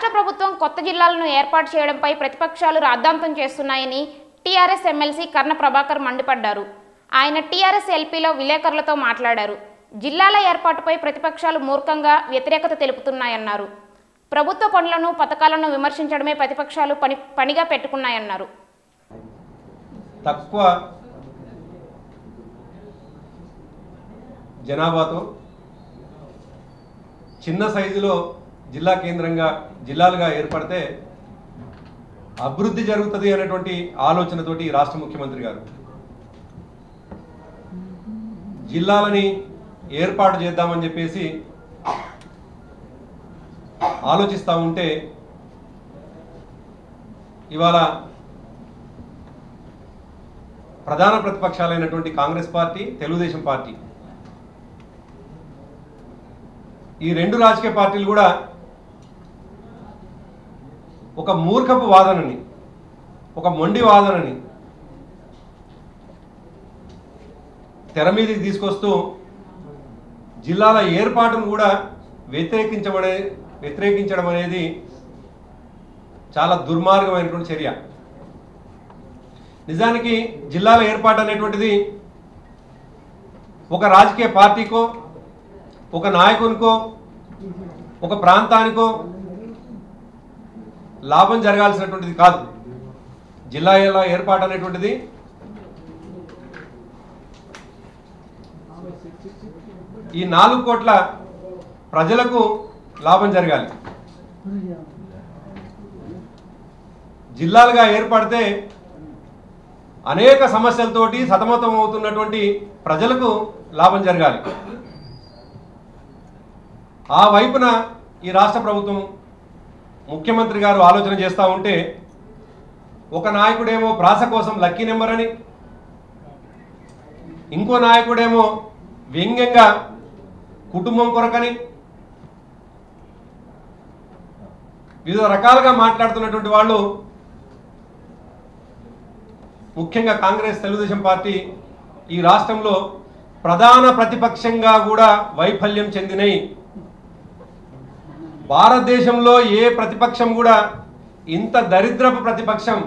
రాష్ట్ర ప్రభుత్వం కొత్త జిల్లాలను ఏర్పాటు చేయడంపై ప్రతిపక్షాలు రాద్ధాంతం చేస్తున్నాయని టీఆర్ఎస్ ఎమ్మెల్సీ కర్ణ ప్రభాకర్ మండిపడ్డారు ఆయన టీఆర్ఎస్ ఎల్పీలో విలేకరులతో మాట్లాడారు జిల్లాల ఏర్పాటుపై ప్రతిపక్షాలు మూర్ఖంగా వ్యతిరేకత తెలుపుతున్నాయన్నారు ప్రభుత్వ పనులను పథకాలను విమర్శించడమే ప్రతిపక్షాలు పని పనిగా పెట్టుకున్నాయన్నారు తక్కువ జనాభాతో చిన్న సైజులో జిల్లా కేంద్రంగా జిల్లాలుగా ఏర్పడితే అభివృద్ధి జరుగుతుంది అనేటువంటి ఆలోచనతోటి ఈ రాష్ట్ర ముఖ్యమంత్రి గారు జిల్లాలని ఏర్పాటు చేద్దామని చెప్పేసి ఆలోచిస్తూ ఉంటే ఇవాళ ప్రధాన ప్రతిపక్షాలైనటువంటి కాంగ్రెస్ పార్టీ తెలుగుదేశం పార్టీ ఈ రెండు రాజకీయ పార్టీలు కూడా ఒక మూర్ఖపు వాదనని ఒక మొండి వాదనని తెర మీదకి తీసుకొస్తూ జిల్లాల ఏర్పాటును కూడా వ్యతిరేకించబడే వ్యతిరేకించడం అనేది చాలా దుర్మార్గమైనటువంటి చర్య నిజానికి జిల్లాల ఏర్పాటు అనేటువంటిది ఒక రాజకీయ పార్టీకో ఒక నాయకునికో ఒక ప్రాంతానికో లాభం జరగాల్సినటువంటిది కాదు జిల్లాల ఏర్పాటు అనేటువంటిది ఈ నాలుగు కోట్ల ప్రజలకు లాభం జరగాలి జిల్లాలుగా ఏర్పడితే అనేక సమస్యలతోటి సతమతం అవుతున్నటువంటి ప్రజలకు లాభం జరగాలి ఆ వైపున ఈ రాష్ట్ర ప్రభుత్వం ముఖ్యమంత్రి గారు ఆలోచన చేస్తూ ఉంటే ఒక నాయకుడేమో ప్రాస కోసం లక్కీ నెంబర్ అని ఇంకో నాయకుడేమో వ్యంగ్యంగా కుటుంబం కొరకని వివిధ రకాలుగా మాట్లాడుతున్నటువంటి వాళ్ళు ముఖ్యంగా కాంగ్రెస్ తెలుగుదేశం పార్టీ ఈ రాష్ట్రంలో ప్రధాన ప్రతిపక్షంగా కూడా వైఫల్యం చెందినయి భారతదేశంలో ఏ ప్రతిపక్షం కూడా ఇంత దరిద్రపు ప్రతిపక్షం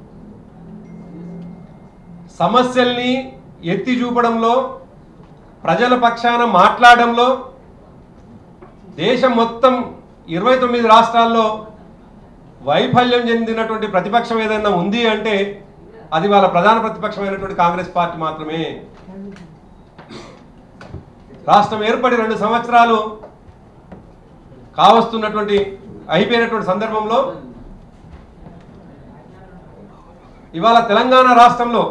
సమస్యల్ని ఎత్తి చూపడంలో ప్రజల పక్షాన మాట్లాడడంలో దేశం మొత్తం ఇరవై తొమ్మిది రాష్ట్రాల్లో వైఫల్యం చెందినటువంటి ప్రతిపక్షం ఏదైనా ఉంది అంటే అది వాళ్ళ ప్రధాన ప్రతిపక్షమైనటువంటి కాంగ్రెస్ పార్టీ మాత్రమే రాష్ట్రం ఏర్పడి రెండు సంవత్సరాలు కావస్తున్నటువంటి అయిపోయినటువంటి సందర్భంలో ఇవాళ తెలంగాణ రాష్ట్రంలో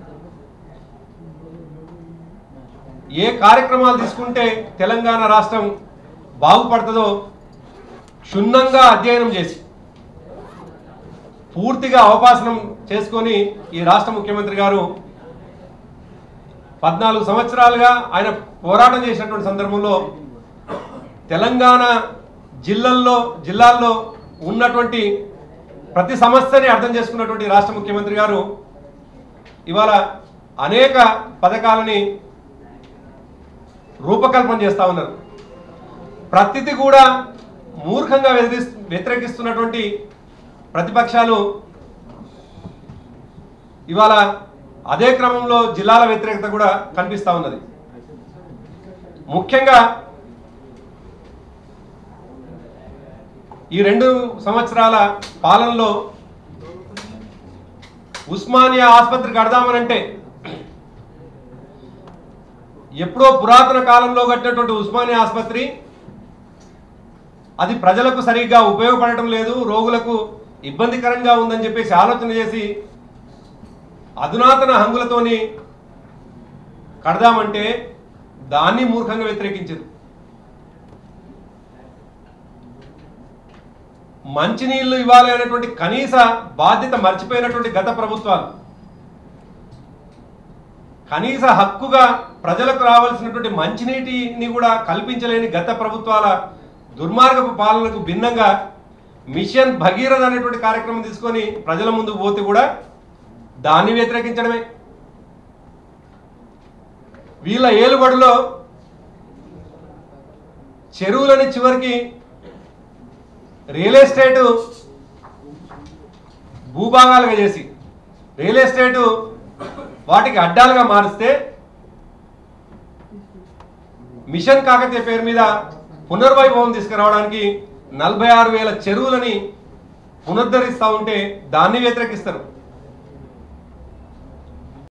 ఏ కార్యక్రమాలు తీసుకుంటే తెలంగాణ రాష్ట్రం బాగుపడుతుందో క్షుణ్ణంగా అధ్యయనం చేసి పూర్తిగా అవకాశం చేసుకొని ఈ రాష్ట్ర ముఖ్యమంత్రి గారు పద్నాలుగు సంవత్సరాలుగా ఆయన పోరాటం చేసినటువంటి సందర్భంలో తెలంగాణ జిల్లల్లో జిల్లాల్లో ఉన్నటువంటి ప్రతి సమస్యని అర్థం చేసుకున్నటువంటి రాష్ట్ర ముఖ్యమంత్రి గారు ఇవాళ అనేక పథకాలని రూపకల్పన చేస్తూ ఉన్నారు ప్రతిది కూడా మూర్ఖంగా వ్యతిరిస్ వ్యతిరేకిస్తున్నటువంటి ప్రతిపక్షాలు ఇవాళ అదే క్రమంలో జిల్లాల వ్యతిరేకత కూడా కనిపిస్తూ ఉన్నది ముఖ్యంగా ఈ రెండు సంవత్సరాల పాలనలో ఉస్మానియా ఆసుపత్రి కడదామనంటే ఎప్పుడో పురాతన కాలంలో కట్టినటువంటి ఉస్మానియా ఆసుపత్రి అది ప్రజలకు సరిగ్గా ఉపయోగపడటం లేదు రోగులకు ఇబ్బందికరంగా ఉందని చెప్పేసి ఆలోచన చేసి అధునాతన హంగులతోని కడదామంటే దాన్ని మూర్ఖంగా వ్యతిరేకించారు మంచినీళ్లు ఇవ్వాలి అనేటువంటి కనీస బాధ్యత మర్చిపోయినటువంటి గత ప్రభుత్వాలు కనీస హక్కుగా ప్రజలకు రావాల్సినటువంటి మంచినీటిని కూడా కల్పించలేని గత ప్రభుత్వాల దుర్మార్గపు పాలనకు భిన్నంగా మిషన్ భగీరథ అనేటువంటి కార్యక్రమం తీసుకొని ప్రజల ముందుకు పోతే కూడా దాన్ని వ్యతిరేకించడమే వీళ్ళ ఏలుబడిలో చెరువులని చివరికి రియల్ ఎస్టేటు భూభాగాలుగా చేసి రియల్ ఎస్టేటు వాటికి అడ్డాలుగా మారిస్తే మిషన్ కాకతీయ పేరు మీద పునర్వైభవం తీసుకురావడానికి నలభై ఆరు వేల చెరువులని పునరుద్ధరిస్తూ ఉంటే దాన్ని వ్యతిరేకిస్తారు